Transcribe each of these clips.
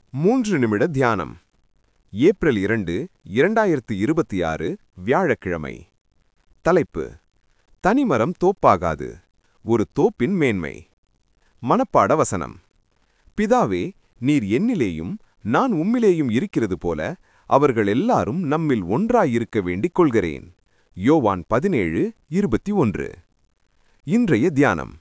மூன்று நிமிட தியானம் ஏப்ரல் இரண்டு இரண்டாயிரத்து இருபத்தி ஆறு வியாழக்கிழமை தலைப்பு தனிமரம் தோப்பாகாது ஒரு தோப்பின் மேன்மை மனப்பாட வசனம் பிதாவே நீர் என்னிலேயும் நான் உம்மிலேயும் இருக்கிறது போல அவர்கள் எல்லாரும் நம்மில் ஒன்றாயிருக்க வேண்டிக் கொள்கிறேன் யோவான் பதினேழு இருபத்தி ஒன்று இன்றைய தியானம்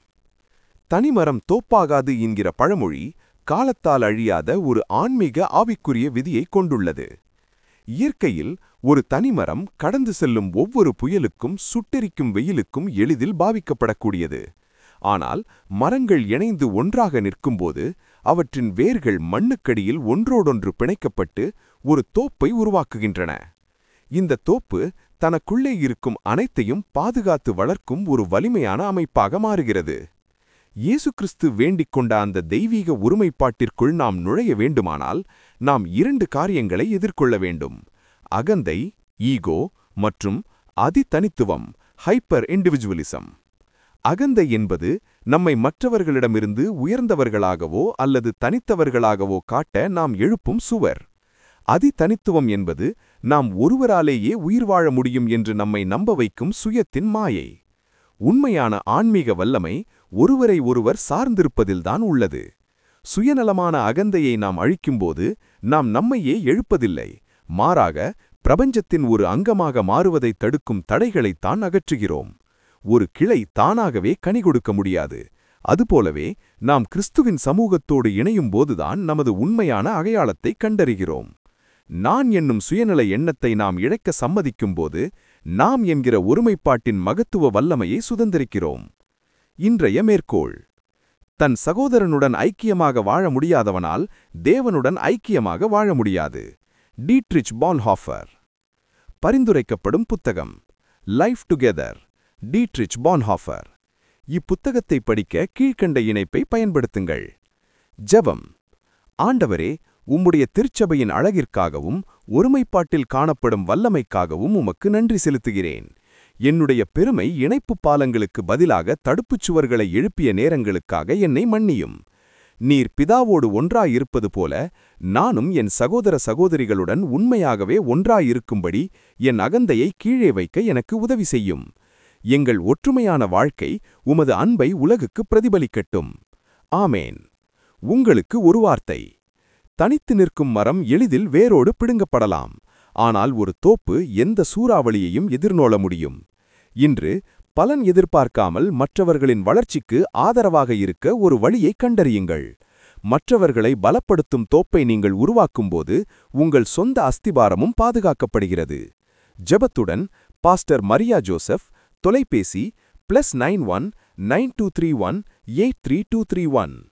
தனிமரம் தோப்பாகாது என்கிற பழமொழி காலத்தால் அழியாத ஒரு ஆன்மீக ஆவிக்குரிய விதியை கொண்டுள்ளது இயற்கையில் ஒரு தனிமரம் கடந்து செல்லும் ஒவ்வொரு புயலுக்கும் சுட்டெரிக்கும் வெயிலுக்கும் எளிதில் பாவிக்கப்படக்கூடியது ஆனால் மரங்கள் இணைந்து ஒன்றாக நிற்கும்போது அவற்றின் வேர்கள் மண்ணுக்கடியில் ஒன்றோடொன்று பிணைக்கப்பட்டு ஒரு தோப்பை உருவாக்குகின்றன இந்த தோப்பு தனக்குள்ளே இருக்கும் அனைத்தையும் பாதுகாத்து வளர்க்கும் ஒரு வலிமையான அமைப்பாக மாறுகிறது இயேசு கிறிஸ்து வேண்டிக் கொண்ட அந்த தெய்வீக ஒருமைப்பாட்டிற்குள் நாம் நுழைய வேண்டுமானால் நாம் இரண்டு காரியங்களை எதிர்கொள்ள வேண்டும் அகந்தை ஈகோ மற்றும் அதிதனித்துவம் ஹைப்பர் இண்டிவிஜுவலிசம் அகந்தை என்பது நம்மை மற்றவர்களிடமிருந்து உயர்ந்தவர்களாகவோ அல்லது தனித்தவர்களாகவோ காட்ட நாம் எழுப்பும் சுவர் அதிதனித்துவம் என்பது நாம் ஒருவராலேயே உயிர் வாழ முடியும் என்று நம்மை நம்ப வைக்கும் சுயத்தின் மாயை உண்மையான ஆன்மீக வல்லமை ஒருவரை ஒருவர் சார்ந்திருப்பதில்தான் உள்ளது சுயநலமான அகந்தையை நாம் அழிக்கும்போது நாம் நம்மையே எழுப்பதில்லை மாறாக பிரபஞ்சத்தின் ஒரு அங்கமாக மாறுவதை தடுக்கும் தடைகளைத்தான் அகற்றுகிறோம் ஒரு கிளை தானாகவே கனி கொடுக்க முடியாது அதுபோலவே நாம் கிறிஸ்துவின் சமூகத்தோடு இணையும் போதுதான் நமது உண்மையான அடையாளத்தை கண்டறிகிறோம் நான் என்னும் சுயநல எண்ணத்தை நாம் இழைக்க சம்மதிக்கும்போது நாம் என்கிற ஒருமைப்பாட்டின் மகத்துவ வல்லமையை சுதந்திரிக்கிறோம் இன்றைய மேற்கோள் தன் சகோதரனுடன் ஐக்கியமாக வாழ முடியாதவனால் தேவனுடன் ஐக்கியமாக வாழ முடியாது டீட்ரிச் பான்ஹாஃபர் பரிந்துரைக்கப்படும் புத்தகம் லைஃப் டுகெதர் டீட்ரிச் பான்ஹாஃபர் இப்புத்தகத்தை படிக்க கீழ்க்கண்ட இணைப்பை பயன்படுத்துங்கள் ஜெபம் ஆண்டவரே உம்முடைய திருச்சபையின் அழகிற்காகவும் ஒருமைப்பாட்டில் காணப்படும் வல்லமைக்காகவும் உமக்கு நன்றி செலுத்துகிறேன் என்னுடைய பெருமை இணைப்பு பாலங்களுக்கு பதிலாக தடுப்புச் சுவர்களை எழுப்பிய நேரங்களுக்காக என்னை மன்னியும் நீர் பிதாவோடு ஒன்றாயிருப்பது போல நானும் என் சகோதர சகோதரிகளுடன் உண்மையாகவே ஒன்றாயிருக்கும்படி என் அகந்தையை கீழே வைக்க எனக்கு உதவி செய்யும் எங்கள் ஒற்றுமையான வாழ்க்கை உமது அன்பை உலகுக்கு பிரதிபலிக்கட்டும் ஆமேன் உங்களுக்கு ஒரு வார்த்தை தனித்து நிற்கும் மரம் எளிதில் வேரோடு பிடுங்கப்படலாம் ஆனால் ஒரு தோப்பு எந்த சூறாவளியையும் எதிர்நோள முடியும் இன்று பலன் எதிர்பார்க்காமல் மற்றவர்களின் வளர்ச்சிக்கு ஆதரவாக இருக்க ஒரு வழியை கண்டறியுங்கள் மற்றவர்களை பலப்படுத்தும் தோப்பை நீங்கள் உருவாக்கும்போது உங்கள் சொந்த அஸ்திபாரமும் பாதுகாக்கப்படுகிறது ஜெபத்துடன் பாஸ்டர் மரியா ஜோசப் தொலைபேசி plus nine one nine two three one eight three two three one